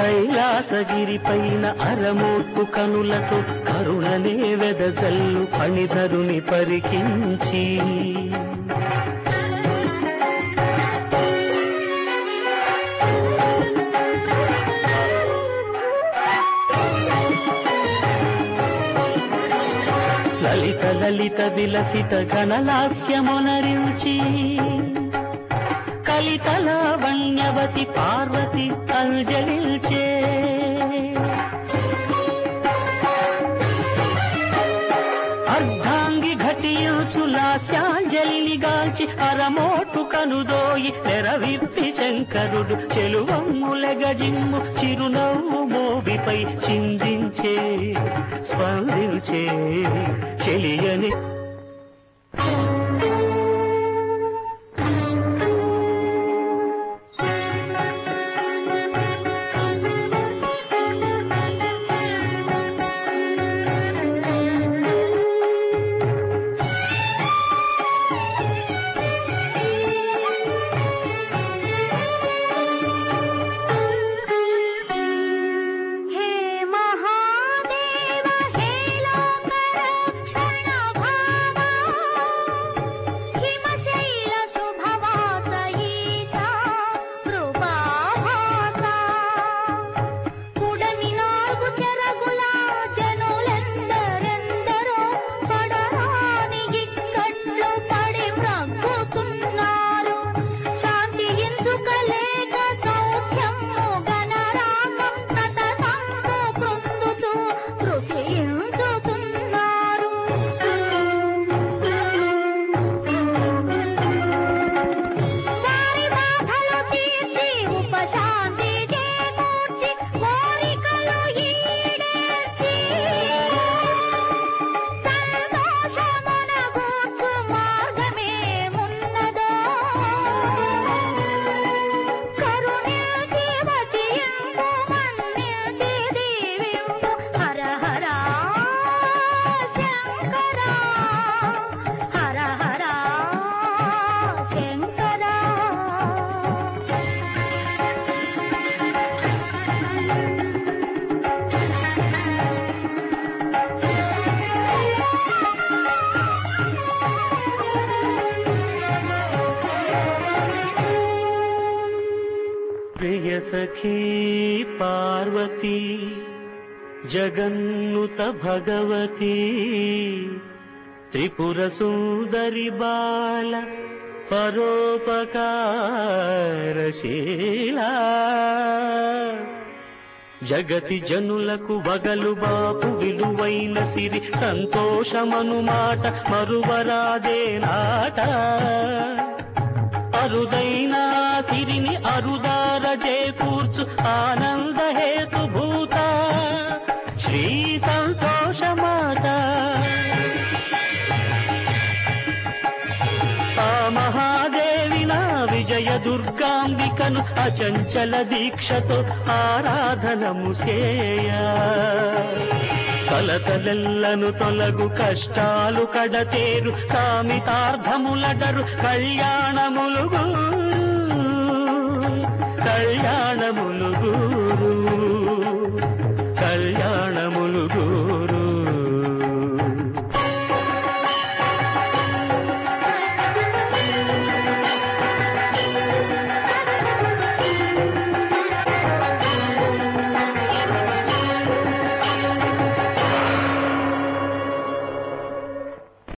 కైలాసగిరి పైన అరమోట్టు కనులతో కరుణనే వెదజల్లు ఫణిధరుని పరికించి లలిత లలిత విలసిత ఘనలాస్యమునరించి కలితల వణ్యవతి పార్వతి అంజలిల్చే అర్ధాంగి ఘటియుచు లాస్యాంజలిని గాల్చి అరమోటు కనుదోయి తెరవిప్పి శంకరుడు చెలువమ్ములెగజిమ్ము చిరునవ్వు మోవిపై చిందించే స్పందించే చెలియని हे महादेव हे लोकरक्षण भावा हिमशैल शुभवास ईशा కృపాభాసా కుడమి నాలుగు చెరగుల జనులెందరెందరో పడరాని ఇక్కట్లు పడి మ్రగ్గుతున్నారు శాంతి ఇంచుకలేక సౌఖ్యము గణరాగం సతతంబు కృందుచు కృషించుతున్నారు వారి బాధలు తీర్చి ఉపశాంతి చేకూర్చి కోరికలు ఈడేర్చి సంతోషమునగూర్చు మార్గమేమున్నదో కరుణించి వచింపు మన్నించి దీవింపు హర హర శంకర హర హర శంకర ప్రియ సఖీ పార్వతీ జగన్నుత భగవతి త్రిపుర సుందరి బాల పరోపకారశీలా జగతి జనులకు వగలు బాపు విలువైన సిరి సంతోషమను మాట మరువరాదే నాట అరుదైన సిరిని అరుదార చేకూర్చు ఆనంద హేతు భూత శ్రీ సంతోషమాత ఆ మహాదేవి నా విజయ దుర్గాంబికను అచంచల దీక్షతో ఆరాధనము చేయ కలతలెల్లను తొలగు కష్టాలు కడతేరు కామితార్థములడరు కళ్యాణములుగు కళ్యాణములుగు